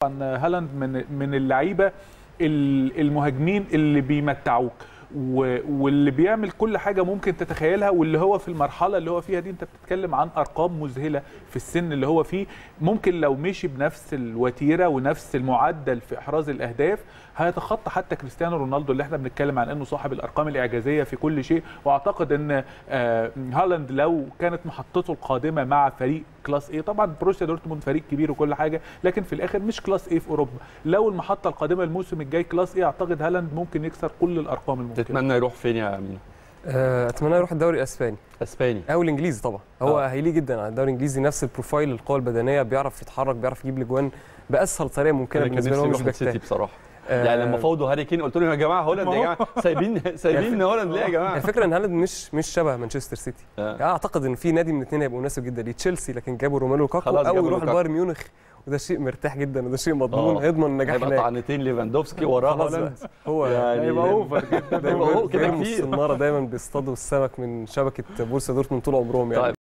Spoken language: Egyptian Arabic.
طبعا هالاند من من اللعيبه ال- المهاجمين اللي بيمتعوك و- واللي بيعمل كل حاجه ممكن تتخيلها واللي هو في المرحله اللي هو فيها دي انت بتتكلم عن ارقام مذهله في السن اللي هو فيه ممكن لو مشي بنفس الوتيره ونفس المعدل في احراز الاهداف هيتخطى حتى كريستيانو رونالدو اللي احنا بنتكلم عن انه صاحب الارقام الاعجازيه في كل شيء واعتقد ان آه، هالاند لو كانت محطته القادمه مع فريق كلاس ايه طبعا بروسيا دورتموند فريق كبير وكل حاجه لكن في الاخر مش كلاس ايه في اوروبا لو المحطه القادمه الموسم الجاي كلاس ايه اعتقد هالاند ممكن يكسر كل الارقام الممكنه تتمنى يروح فين يا امينه آه، اتمنى يروح الدوري الاسباني اسباني او الانجليزي طبعا هو آه. هيليق جدا على الدوري الانجليزي نفس البروفايل القوه البدنيه بيعرف يتحرك بيعرف يجيب الاجوان باسهل طريقه ممكنه انا كان بالنسبه له نفسي هو مش يروح السيتي بيجتهد بصراحه آه، يعني لما فوضوا هاري كين قلت لهم يا جماعه هولاند يا جماعه سايبين سايبين هولاند ليه يا جماعه الفكره ان هالاند مش مش شبه مانشستر سيتي آه. يعني اعتقد ان في نادي من الاثنين هيبقى مناسب جدا لتشيلسي لكن جابوا روميلو لوكاكو خلاص او جابوا يروح لوكاكو. البايرن ميونخ وده شيء مرتاح جدا وده شيء مضمون آه. هيضمن النجاح هيبقى هناك طعنتين ليفاندوفسكي وراه خلاص هولاند بقى. هو يعني هيبقى اوفر جدا هيبقى هو كده دايما كتير الصناره دايما بيصطادوا السمك من شبكه بورسا دورتموند طول عمرهم يعني طيب